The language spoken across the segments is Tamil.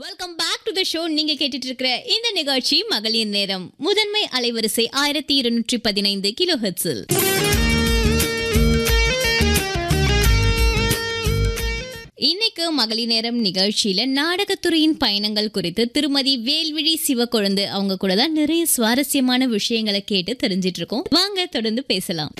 welcome back to the show நீங்க கேட்டுட்டு இருக்கிற இந்த நிகழ்ச்சி மகளிர் நேரம் முதன்மை அலைவரிசை ஆயிரத்தி இருநூற்றி பதினைந்து கிலோ ஹெர்ட்ஸில் இன்னைக்கு மகளிர் நேரம் நிகழ்ச்சியில நாடகத்துறையின் பயணங்கள் குறித்து திருமதி வேல்விழி சிவக்கொழுந்து அவங்க கூட தான் நிறைய சுவாரஸ்யமான விஷயங்களை கேட்டு தெரிஞ்சிட்டு இருக்கோம் வாங்க தொடர்ந்து பேசலாம்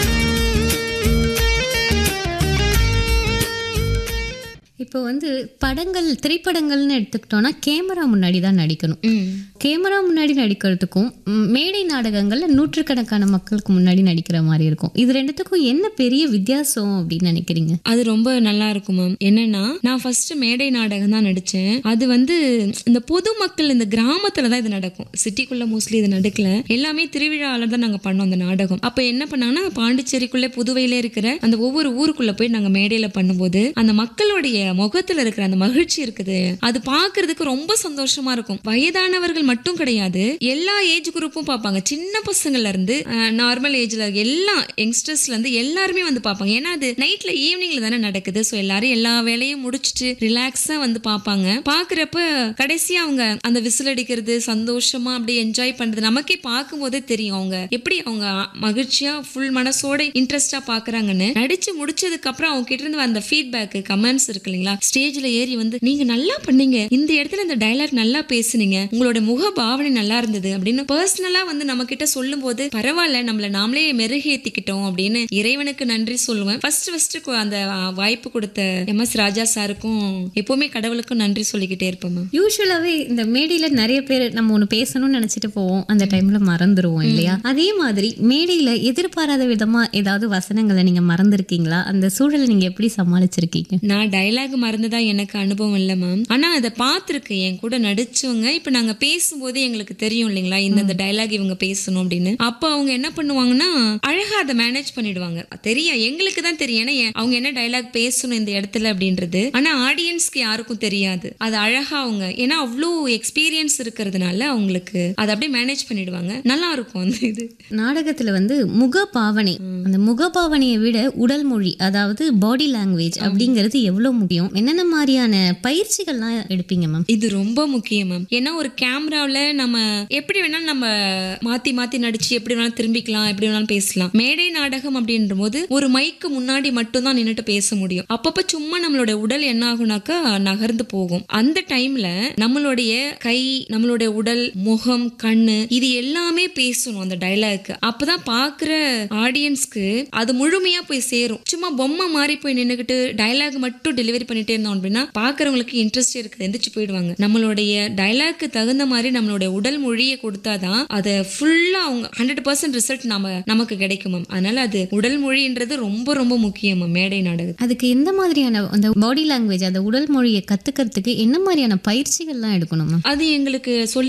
இப்போ வந்து படங்கள் திரைப்படங்கள்னு எடுத்துக்கிட்டோம்னா கேமரா முன்னாடி தான் நடிக்கணும் கேமரா முன்னாடி நடிக்கிறதுக்கும் ம், மேடை நாடகங்கள்ல நூற்றுக்கணக்கான மக்களுக்கு முன்னாடி நடிக்கிற மாதிரி இருக்கும் இது ரெண்டுத்துக்கும் என்ன பெரிய வித்தியாசம் அப்படின்னு நினைக்கிறீங்க அது ரொம்ப நல்லா இருக்கும் மேம் என்னன்னா நான் ஃபர்ஸ்ட் மேடை நாடகம் தான் நடிச்சேன் அது வந்து இந்த பொதுமக்கள் இந்த கிராமத்துல தான் இது நடக்கும் சிட்டிக்குள்ள மோஸ்ட்லி இது நடக்கல எல்லாமே திருவிழாவில் தான் நாங்க பண்ணோம் அந்த நாடகம் அப்ப என்ன பண்ணாங்கன்னா பாண்டிச்சேரிக்குள்ள புதுவையில இருக்கிற அந்த ஒவ்வொரு ஊருக்குள்ள போய் நாங்க மேடையில பண்ணும்போது அந்த மக்களுடைய முகத்துல இருக்கிற அந்த மகிழ்ச்சி இருக்குது அது பாக்குறதுக்கு ரொம்ப சந்தோஷமா இருக்கும் வயதானவர்கள் மட்டும் கிடையாது எல்லா ஏஜ் குரூப்பும் பார்ப்பாங்க சின்ன பசங்கள்ல இருந்து நார்மல் ஏஜ்ல எல்லா யங்ஸ்டர்ஸ்ல இருந்து எல்லாருமே வந்து பார்ப்பாங்க ஏன்னா அது நைட்ல ஈவினிங்ல தானே நடக்குது ஸோ எல்லாரும் எல்லா வேலையும் முடிச்சுட்டு ரிலாக்ஸா வந்து பார்ப்பாங்க பாக்குறப்ப கடைசியா அவங்க அந்த விசில் அடிக்கிறது சந்தோஷமா அப்படியே என்ஜாய் பண்றது நமக்கே பார்க்கும்போதே தெரியும் அவங்க எப்படி அவங்க மகிழ்ச்சியா ஃபுல் மனசோட இன்ட்ரெஸ்டா பாக்குறாங்கன்னு நடிச்சு முடிச்சதுக்கு அப்புறம் அவங்க கிட்ட இருந்து அந்த ஃபீட்பேக் கமெண்ட்ஸ் இருக்கு இல்லைங்களா ஸ்டேஜ்ல ஏறி வந்து நீங்க நல்லா பண்ணீங்க இந்த இடத்துல இந்த டயலாக் நல்லா பேசுனீங்க உங்களோட முக பாவனை நல்லா இருந்தது அப்படின்னு பர்சனலா வந்து நம்ம கிட்ட சொல்லும் போது பரவாயில்ல நம்மள நாமளே மெருகேத்திக்கிட்டோம் அப்படின்னு இறைவனுக்கு நன்றி சொல்லுவேன் ஃபர்ஸ்ட் ஃபர்ஸ்ட் அந்த அஹ், வாய்ப்பு கொடுத்த எம் எஸ் ராஜா சாருக்கும் எப்பவுமே கடவுளுக்கும் நன்றி சொல்லிக்கிட்டே இருப்பேன் மேம் யூஸ்வலாவே இந்த மேடையில நிறைய பேர் நம்ம ஒண்ணு பேசணும்னு நினைச்சிட்டு போவோம் அந்த டைம்ல மறந்துருவோம் இல்லையா அதே மாதிரி மேடையில எதிர்பாராத விதமா ஏதாவது வசனங்களை நீங்க மறந்துருக்கீங்களா அந்த சூழலை நீங்க எப்படி சமாளிச்சிருக்கீங்க நான் டயலாக் மறந்ததா எனக்கு அனுபவம் இல்லை மேம் ஆனா அதை பார்த்துருக்கேன் என் கூட நடிச்சவங்க இப்ப நாங்க பேசும்போது எங்களுக்கு தெரியும் இல்லைங்களா இந்தந்த டயலாக் இவங்க பேசணும் அப்படின்னு அப்ப அவங்க என்ன பண்ணுவாங்கன்னா அழகா அதை மேனேஜ் பண்ணிடுவாங்க தெரியும் எங்களுக்கு தான் தெரியும் ஏன்னா என்- அவங்க என்ன டயலாக் பேசணும் இந்த இடத்துல அப்படின்றது ஆனா ஆடியன்ஸ்க்கு யாருக்கும் தெரியாது அது அழகா அவங்க ஏன்னா அவ்வளோ எக்ஸ்பீரியன்ஸ் இருக்கிறதுனால அவங்களுக்கு அதை அப்படியே மேனேஜ் பண்ணிடுவாங்க நல்லா இருக்கும் அந்த இது நாடகத்துல வந்து முக பாவனை அந்த முக பாவனையை விட உடல் மொழி அதாவது பாடி லாங்குவேஜ் அப்படிங்கிறது எவ்வளவு முக்கியம் என்னென்ன மாதிரியான பயிற்சிகள்லாம் எடுப்பீங்க மேம் இது ரொம்ப முக்கியம் மேம் ஏன்னா ஒரு கேமராவில் நம்ம எப்படி வேணாலும் நம்ம மாத்தி மாத்தி நடிச்சு எப்படி வேணாலும் திரும்பிக்கலாம் எப்படி வேணாலும் பேசலாம் மேடை நாடகம் அப்படின்ற போது ஒரு மைக்கு முன்னாடி மட்டும் தான் நின்னுட்டு பேச முடியும் அப்பப்ப சும்மா நம்மளோட உடல் என்ன ஆகுனாக்கா நகர்ந்து போகும் அந்த டைம்ல நம்மளுடைய கை நம்மளுடைய உடல் முகம் கண்ணு இது எல்லாமே பேசணும் அந்த டைலாக் அப்பதான் பாக்குற ஆடியன்ஸ்க்கு அது முழுமையா போய் சேரும் சும்மா பொம்மை மாதிரி போய் நின்னுக்கிட்டு டயலாக் மட்டும் டெலிவரி பண்ணிட்டே இருந்தோம் அப்படின்னா பாக்குறவங்களுக்கு இன்ட்ரெஸ்ட் இருக்குது எந்திரிச்சு போயிடுவாங்க நம்மளுடைய டயலாக்கு தகுந்த மாதிரி நம்மளுடைய உடல் மொழியை கொடுத்தாதான் அதை ஃபுல்லா அவங்க ஹண்ட்ரட் பர்சன்ட் ரிசல்ட் நம்ம நமக்கு கிடைக்கும் மேம் அதனால அது உடல் மொழின்றது ரொம்ப ரொம்ப முக்கியம் மேம் மேடை நாடகம் அதுக்கு எந்த மாதிரியான அந்த பாடி லாங்குவேஜ் அந்த உடல் மொழியை கத்துக்கிறதுக்கு என்ன மாதிரியான பயிற்சிகள்லாம் எடுக்கணும் மேம் அது எங்களுக்கு சொல்லி